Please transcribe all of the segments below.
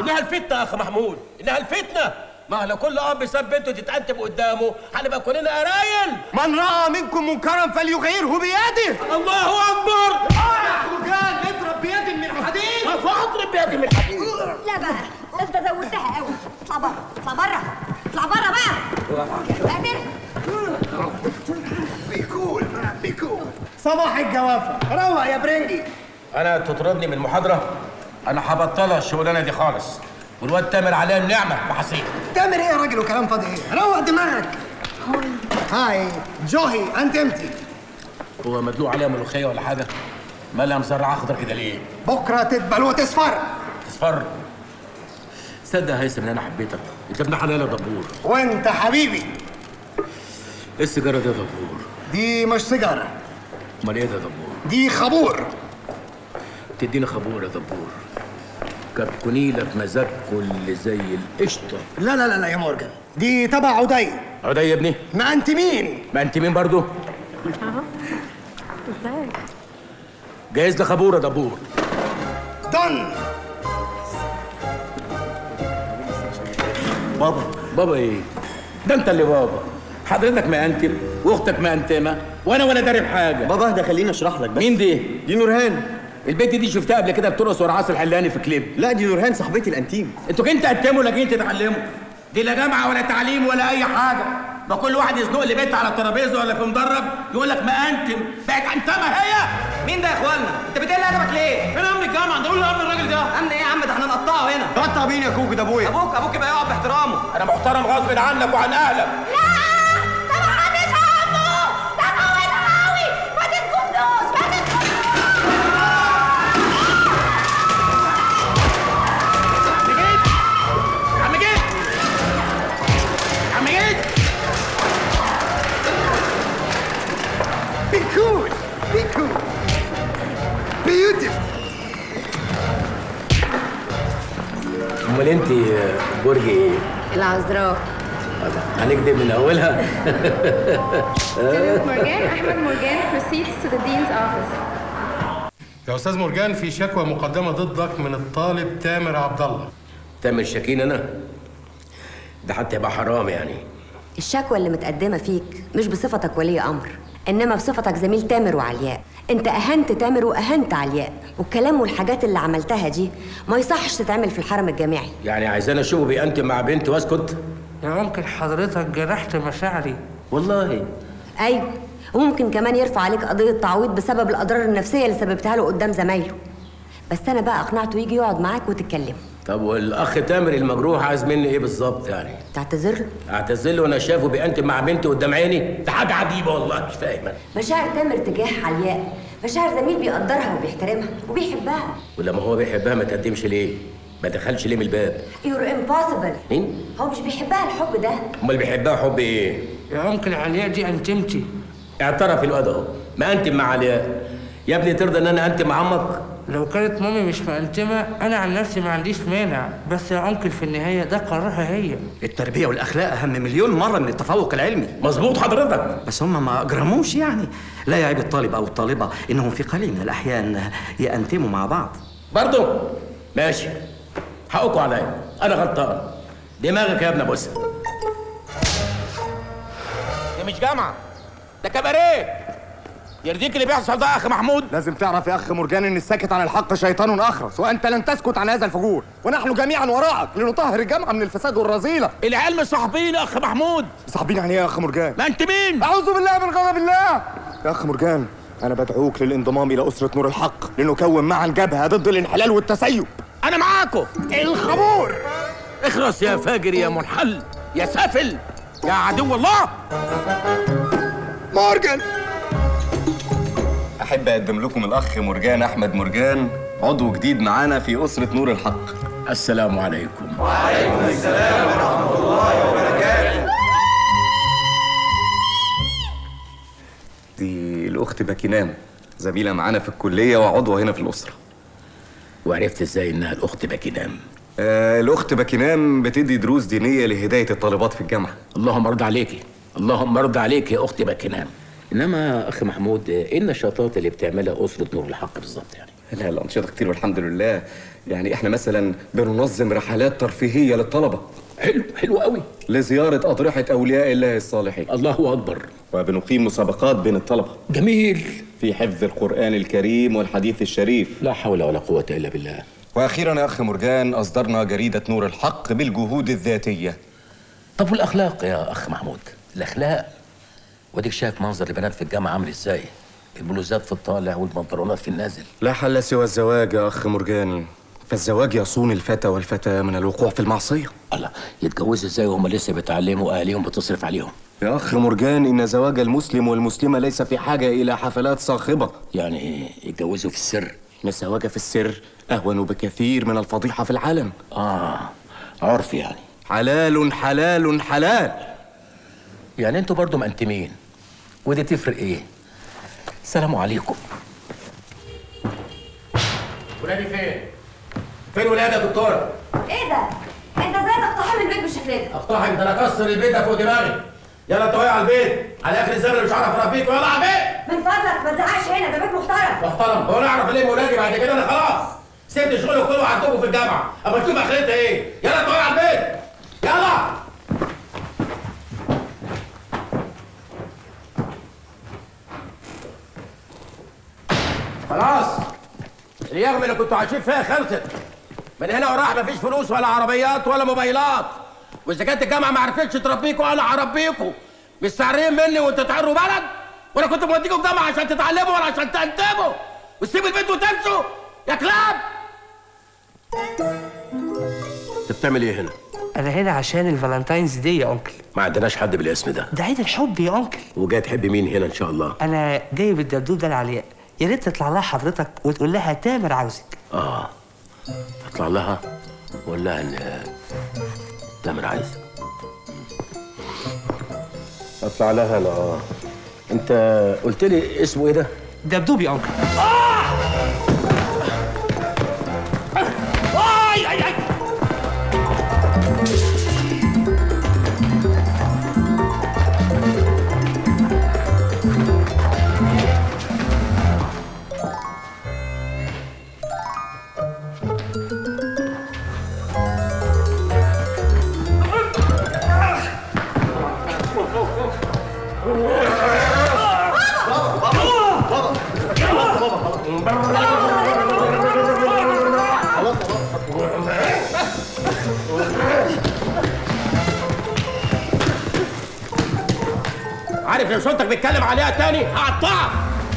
انها الفتنه يا اخ محمود انها الفتنه ما لو كل اب ساب بنته تتأنتم قدامه هنبقى كلنا قرايل من راى منكم منكرا فليغيره بيده الله اكبر مرجان اضرب بيد من حديد فاضرب بيدي من الحديد لا بقى انت زودتها قوي اطلع بره اطلع بره اطلع بره بقى يا ساتر بيكول بيكول صباح الجوافه روق يا برنجي انا تطردني من المحاضره انا هبطلها الشغلانه دي خالص والواد تامر عليها النعمه بحسين تعمل ايه يا راجل وكلام فاضي ايه روق دماغك هاي جوهي انت امتي هو مدلوق عليها ملوخيه ولا حاجه مالها مزرعه اخضر كده ليه بكره تدبل وتصفر اصفر صدق يا هيثم ان انا حبيتك انت ابن حلال يا دبور وانت حبيبي ايه السيجاره دي يا دبور دي مش سيجاره امال ايه ده يا دبور دي خبور تديني خبور يا دبور كتكوني لك مزاج كل زي القشطه لا لا لا لا يا مورجان دي تبع عدي عدي يا ابني ما انت مين ما انت مين برضو ازيك جايز لي خبور يا دبور دن بابا بابا ايه ده انت اللي بابا حضرتك مأنتم واختك مأنتمه وانا ولا داري بحاجه بابا ده خليني اشرح لك بس مين دي دي نورهان البنت دي شفتها قبل كده بترقص ورا عاصر الحلاني في كليب لا دي نورهان صاحبتي الانتيم انتوا كنت تقدموا ولا جايين تتعلموا دي لا جامعه ولا تعليم ولا اي حاجه ما كل واحد يزنق لي بنت على الترابيزه ولا في مدرج يقول لك مأنتم بقت انتمه هي مين ده يا اخوانا؟ انت بتقل ادبك ليه؟ فين امن الجامعه ده قول لي امن الراجل ده امن ايه يا عم ده احنا نقطعه هنا قطع مين يا كوكو ده ابويا ابوك ابوك يبقى يقعد باحترامه انا محترم غصب عنك وعن اهلك لا ده ما حدش همه ده قوي قوي ما تسكتوش ما تسكتوش عم جيت عم جيت بيكول بيكول بيوتيفul امال انت برج ايه العذراء هنكدب من اولها Morgan, Ahmed Morgan proceeds to the dean's office. يا استاذ مرجان في شكوى مقدمه ضدك من الطالب تامر عبد الله تامر شاكين انا ده حتى يبقى حرام يعني الشكوى اللي متقدمة فيك مش بصفتك ولي أمر إنما بصفتك زميل تامر وعلياء أنت أهنت تامر وأهنت علياء والكلام والحاجات اللي عملتها دي ما يصحش تتعمل في الحرم الجامعي يعني عايزاني اشوفه بيأنتم مع بنتي واسكت يا ممكن حضرتك جرحت مشاعري والله أيوة وممكن كمان يرفع عليك قضية تعويض بسبب الأضرار النفسية اللي سببتها له قدام زمايله بس أنا بقى أقنعته يجي يقعد معاك وتتكلموا طب والاخ تامر المجروح عايز مني ايه بالظبط يعني تعتذر له اعتذر له وانا شافه بيأنتم مع بنتي قدام عيني ده حاجه عجيبه والله مش فاهم انا مشاعر تامر تجاه علياء مشاعر زميل بيقدرها وبيحترمها وبيحبها ولما هو بيحبها ما تقدمش ليه ما دخلش ليه من الباب يور امبوسيبل مين هو مش بيحبها الحب ده امال بيحبها حب ايه يا أنكل علياء دي أنتمتي اعترف الواد اهو ما انتم مع علياء يا ابني ترضى ان انا انتم مع عمك لو كانت مامي مش مأنتمة أنا عن نفسي ما عنديش مانع بس يا أنكل في النهاية ده قرارها هي التربيه والاخلاق اهم مليون مره من التفوق العلمي مظبوط حضرتك بس هم ما اجرموش يعني لا يعيب الطالب او الطالبه انهم في قليل من الاحيان يأنتموا مع بعض برضه ماشي حقكم عليا انا غلطان دماغك يا ابن بص دي مش جامعه ده كباريه يرضيك اللي بيحصل ده يا اخ محمود لازم تعرف يا اخ مرجان ان الساكت عن الحق شيطان اخرس وانت لن تسكت عن هذا الفجور ونحن جميعا وراءك لنطهر الجامعه من الفساد والرذيله العيال مش صاحبين يا اخ محمود صاحبين يعني ايه يا اخ مرجان ما انت مين اعوذ بالله من غضب الله يا اخ مرجان انا بدعوك للانضمام الى اسره نور الحق لنكون معا جبهه ضد الانحلال والتسيب انا معاكم الخمور اخرس يا فاجر يا منحل يا سافل يا عدو الله مورجان أحب أقدم لكم الأخ مرجان أحمد مرجان عضو جديد معانا في أسرة نور الحق السلام عليكم دي الأخت باكينام زميلة معانا في الكلية وعضوة هنا في الأسرة وعرفت ازاي انها الاخت باكينام آه الأخت باكينام بتدي دروس دينية لهداية الطالبات في الجامعة اللهم ارضى عليكي اللهم ارضى عليك يا اختي باكينام انما اخ محمود ايه النشاطات اللي بتعملها اسره نور الحق بالظبط يعني لا الأنشطة كتير والحمد لله يعني احنا مثلا بننظم رحلات ترفيهية للطلبة حلو حلو قوي لزيارة أضرحة أولياء الله الصالحين الله أكبر وبنقيم مسابقات بين الطلبة جميل في حفظ القرآن الكريم والحديث الشريف لا حول ولا قوه الا بالله وأخيرا يا أخ مرجان أصدرنا جريدة نور الحق بالجهود الذاتية طب والاخلاق يا اخ محمود الاخلاق وديك شايف منظر البنات في الجامعه عامل ازاي البلوزات في الطالع والبنطلونات في النازل لا حل سوى الزواج يا أخ مرجان فالزواج يصون الفتى والفتاة من الوقوع في المعصية الله يتجوزوا ازاي وهم لسه بيتعلموا واهاليهم بتصرف عليهم يا أخ مرجان إن زواج المسلم والمسلمة ليس في حاجة إلى حفلات صاخبة يعني يتجوزوا في السر إن الزواج في السر أهون بكثير من الفضيحة في العلن اه عرف يعني حلال حلال حلال يعني انتوا برضو مقنتمين ودي تفرق ايه السلام عليكم ولادي فين؟ فين ولادي يا دكتوره؟ ايه ده؟ انت ازاي تقتحم البيت بالشكل ده؟ اقتحم ده انا اكسر البيت ده فوق دماغي يلا انت على البيت على اخر الزمن مش هعرف اربيك ولا على البيت من فضلك ما تزعقش هنا ده بيت محترم محترم هو انا اعرف الم ولادي بعد كده انا خلاص سبت شغلي كله وعدتكم في الجامعه اما تشوف اخرتها ايه يلا انت على البيت يلا خلاص اليوم اللي كنتوا عايشين فيها خلصت من هنا وراح مفيش فلوس ولا عربيات ولا موبايلات واذا كانت الجامعه ما عرفتش تربيكوا انا هربيكوا مش سعرين مني وانتوا تعروا بلد ولا كنت موديكوا الجامعه عشان تتعلموا ولا عشان تنتموا وتسيبوا البيت وتمشوا يا كلاب انت بتعمل ايه هنا انا هنا عشان الفالنتاينز دي يا انكل ما عندناش حد بالاسم ده ده عيد الحب يا انكل وجاي تحب مين هنا ان شاء الله انا جايب الدبدوب ده لعلياء يا ريت تطلع لها حضرتك وتقول لها تامر عاوزك اه اطلع لها وقول لها ان تامر عايز اطلع لها انا اه انت قلت لي اسمه ايه ده دبدوب يا انكل اي اي اي عارف لو صوتك بيتكلم عليها تاني هقطعك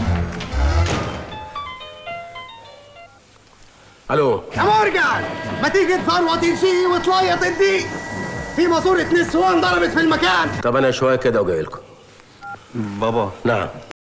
الو يا مرجان ما تيجي تفروط شيء وتليط الديك في ماسورة نسوان ضربت في المكان طب انا شويه كده وجاي لكم بابا نعم